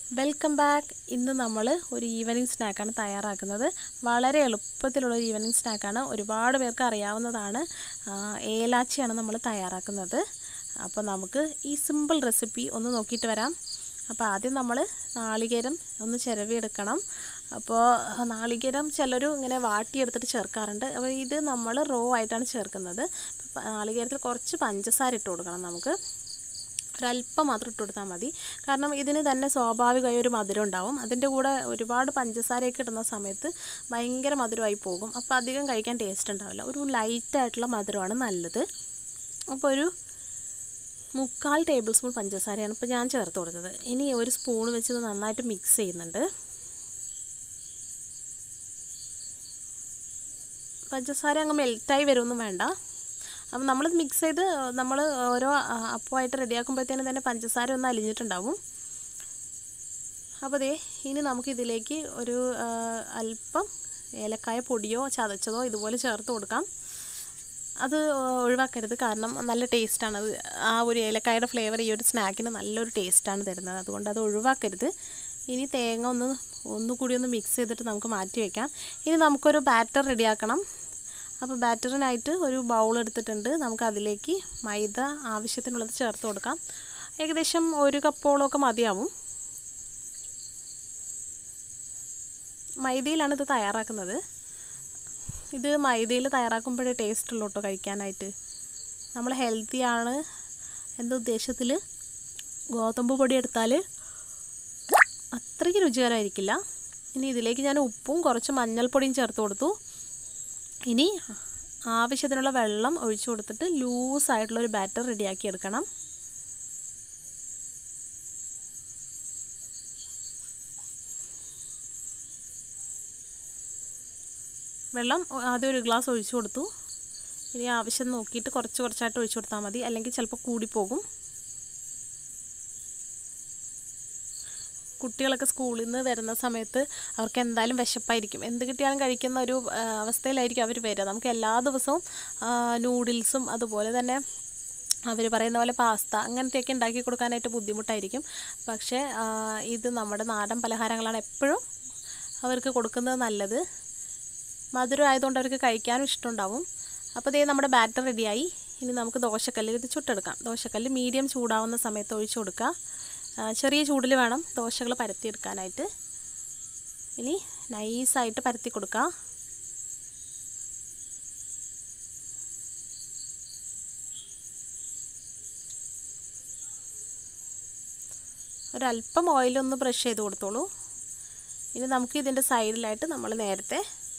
welcome back ഇന്ന് നമ്മൾ ഒരു ഈവനിങ് സ്നാക്കാണ് തയ്യാറാക്കുന്നത് വളരെ എളുപ്പത്തിലുള്ള ഒരു ഈവനിങ് സ്നാക്കാണ് ഒരുപാട് പേർക്ക് അറിയാവുന്നതാണ് ആ, ഏലാച്ചിയാണ് നമ്മൾ തയ്യാറാക്കുന്നത് അപ്പോൾ നമുക്ക് ഈ സിമ്പിൾ റെസിപ്പി ഒന്ന് നോക്കിയിട്ട് വരാം അപ്പോൾ ആദ്യം നമ്മൾ നാളികേരം ഒന്ന് ചിരവിയെടുക്കണം അപ്പോൾ നാളികേരം ചിലർ ഇങ്ങനെ വാട്ടിയെടുത്തിട്ട് ചേർക്കാറുണ്ട് അപ്പോൾ ഇത് നമ്മൾ റോ ആയിട്ടാണ് ചേർക്കുന്നത് നാളികേരത്തിൽ കുറച്ച് പഞ്ചസാര ഇട്ട് കൊടുക്കണം നമുക്ക് ഒരല്പം മാത്രം ഇട്ട് കൊടുത്താൽ മതി കാരണം ഇതിന് തന്നെ സ്വാഭാവികമായ ഒരു മധുരം ഉണ്ടാവും അതിൻ്റെ കൂടെ ഒരുപാട് പഞ്ചസാരയൊക്കെ ഇടുന്ന സമയത്ത് ഭയങ്കര മധുരമായി പോകും അപ്പോൾ അധികം കഴിക്കാൻ ടേസ്റ്റ് ഉണ്ടാവില്ല ഒരു ലൈറ്റായിട്ടുള്ള മധുരമാണ് നല്ലത് അപ്പോൾ ഒരു മുക്കാൽ ടേബിൾ സ്പൂൺ പഞ്ചസാരയാണ് ഇപ്പോൾ ഞാൻ ചേർത്ത് കൊടുത്തത് ഇനി ഒരു സ്പൂൺ വെച്ച് ഇത് നന്നായിട്ട് മിക്സ് ചെയ്യുന്നുണ്ട് പഞ്ചസാര അങ്ങ് മെൽറ്റായി വരുമൊന്നും വേണ്ട അപ്പം നമ്മളിത് മിക്സ് ചെയ്ത് നമ്മൾ ഓരോ അപ്പമായിട്ട് റെഡിയാക്കുമ്പോഴത്തേനും തന്നെ പഞ്ചസാര ഒന്ന് അലിഞ്ഞിട്ടുണ്ടാവും അപ്പോൾ ദേ ഇനി നമുക്കിതിലേക്ക് ഒരു ആ, അല്പം ഏലക്കായ പൊടിയോ ചതച്ചതോ ഇതുപോലെ ചേർത്ത് കൊടുക്കാം അത് ഒഴിവാക്കരുത് കാരണം നല്ല ടേസ്റ്റാണ് അത് ആ ഒരു ഏലക്കായുടെ ഫ്ലേവർ ഈ ഒരു സ്നാക്കിന് നല്ലൊരു ടേസ്റ്റാണ് തരുന്നത് അതുകൊണ്ട് അത് ഒഴിവാക്കരുത് ഇനി തേങ്ങ ഒന്ന് ഒന്നുകൂടി ഒന്ന് മിക്സ് ചെയ്തിട്ട് നമുക്ക് മാറ്റി വയ്ക്കാം ഇനി നമുക്കൊരു ബാറ്റർ റെഡിയാക്കണം അപ്പോൾ ബാറ്ററിനായിട്ട് ഒരു ബൗൾ എടുത്തിട്ടുണ്ട് നമുക്ക് അതിലേക്ക് മൈദ ആവശ്യത്തിനുള്ളത് ചേർത്ത് കൊടുക്കാം ഏകദേശം ഒരു കപ്പോളമൊക്കെ മതിയാവും മൈദയിലാണ് ഇത് തയ്യാറാക്കുന്നത് ഇത് മൈദയിൽ തയ്യാറാക്കുമ്പോഴേ ടേസ്റ്റ് ഉള്ളൂ കേട്ടോ കഴിക്കാനായിട്ട് നമ്മൾ ഹെൽത്തിയാണ് എന്ന ഉദ്ദേശത്തിൽ ഗോതമ്പ് പൊടി എടുത്താൽ അത്രയ്ക്ക് രുചികരമായിരിക്കില്ല ഇനി ഇതിലേക്ക് ഞാൻ ഉപ്പും കുറച്ച് മഞ്ഞൾപ്പൊടിയും ചേർത്ത് കൊടുത്തു ഇനി ആവശ്യത്തിനുള്ള വെള്ളം ഒഴിച്ചു കൊടുത്തിട്ട് ലൂസായിട്ടുള്ള ഒരു ബാറ്റർ റെഡിയാക്കി എടുക്കണം വെള്ളം ആദ്യം ഒരു ഗ്ലാസ് ഒഴിച്ചു കൊടുത്തു ഇനി ആവശ്യം നോക്കിയിട്ട് കുറച്ച് കുറച്ചായിട്ട് ഒഴിച്ചു കൊടുത്താൽ മതി അല്ലെങ്കിൽ ചിലപ്പോൾ കൂടിപ്പോകും കുട്ടികളൊക്കെ സ്കൂളിൽ നിന്ന് വരുന്ന സമയത്ത് അവർക്ക് എന്തായാലും വിശപ്പായിരിക്കും എന്ത് കിട്ടിയാലും കഴിക്കുന്ന ഒരു ആ, അവസ്ഥയിലായിരിക്കും അവർ വരിക നമുക്ക് എല്ലാ ദിവസവും നൂഡിൽസും അതുപോലെ തന്നെ അവർ പറയുന്ന പോലെ പാസ്ത അങ്ങനത്തെയൊക്കെ ഉണ്ടാക്കി കൊടുക്കാനായിട്ട് ബുദ്ധിമുട്ടായിരിക്കും പക്ഷേ ആ, ഇത് നമ്മുടെ നാടൻ പലഹാരങ്ങളാണ് എപ്പോഴും അവർക്ക് കൊടുക്കുന്നത് നല്ലത് മധുരം ആയതുകൊണ്ട് അവർക്ക് കഴിക്കാനും ഇഷ്ടമുണ്ടാവും അപ്പോൾ ഇതേ നമ്മുടെ ബാറ്റർ റെഡിയായി ഇനി നമുക്ക് ദോശക്കല്ലിൽ ഇത് ചുട്ടെടുക്കാം ദോശക്കല്ല് മീഡിയം ചൂടാവുന്ന സമയത്ത് ഒഴിച്ചു കൊടുക്കുക ആ, ചെറിയ ചൂടിൽ വേണം ദോശകൾ പരത്തിയെടുക്കാനായിട്ട് ഇനി നൈസായിട്ട് പരത്തി കൊടുക്കുക ഒരല്പം ഓയിലൊന്ന് ബ്രഷ് ചെയ്ത് കൊടുത്തോളൂ ഇനി നമുക്ക് ഇതിൻ്റെ സൈഡിലായിട്ട് നമ്മൾ നേരത്തെ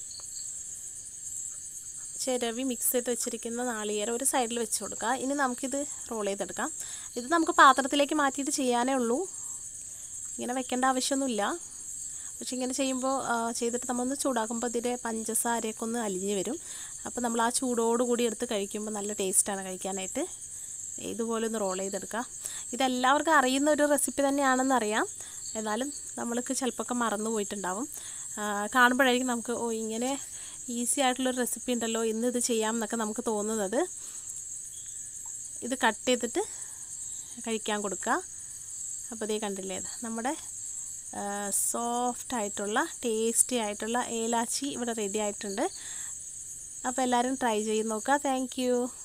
ചിരവി മിക്സ് ചെയ്ത് വെച്ചിരിക്കുന്ന നാളികേരം ഒരു സൈഡിൽ വെച്ച് കൊടുക്കുക ഇനി നമുക്കിത് റോൾ ചെയ്തെടുക്കാം ഇത് നമുക്ക് പാത്രത്തിലേക്ക് മാറ്റിയിട്ട് ചെയ്യാനേ ഉള്ളൂ ഇങ്ങനെ വെക്കേണ്ട ആവശ്യമൊന്നുമില്ല പക്ഷെ ഇങ്ങനെ ചെയ്യുമ്പോൾ ആ, ചെയ്തിട്ട് നമ്മളൊന്ന് ചൂടാക്കുമ്പോൾ ഇതിൻ്റെ പഞ്ചസാരയൊക്കെ ഒന്ന് അലിഞ്ഞ് വരും അപ്പോൾ നമ്മൾ ആ ചൂടോടുകൂടി എടുത്ത് കഴിക്കുമ്പോൾ നല്ല ടേസ്റ്റാണ് കഴിക്കാനായിട്ട് ഇതുപോലെ ഒന്ന് റോൾ ചെയ്തെടുക്കുക ഇതെല്ലാവർക്കും അറിയുന്ന ഒരു റെസിപ്പി തന്നെയാണെന്ന് അറിയാം എന്നാലും നമ്മൾക്ക് ചിലപ്പോൾ മറന്നു പോയിട്ടുണ്ടാവും ആ, കാണുമ്പോഴായിരിക്കും നമുക്ക് ഓ ഇങ്ങനെ ഈസി ആയിട്ടുള്ളൊരു റെസിപ്പി ഉണ്ടല്ലോ ഇന്ന് ഇത് ചെയ്യാം എന്നൊക്കെ നമുക്ക് തോന്നുന്നത് ഇത് കട്ട് ചെയ്തിട്ട് കഴിക്കാൻ കൊടുക്കുക അപ്പോൾ ഇതേ കണ്ടില്ലേ ഇത് നമ്മുടെ സോഫ്റ്റ് ആയിട്ടുള്ള ടേസ്റ്റി ആയിട്ടുള്ള ഏലാച്ചി ഇവിടെ റെഡി ആയിട്ടുണ്ട് അപ്പോൾ എല്ലാവരും ട്രൈ ചെയ്ത് നോക്കുക താങ്ക്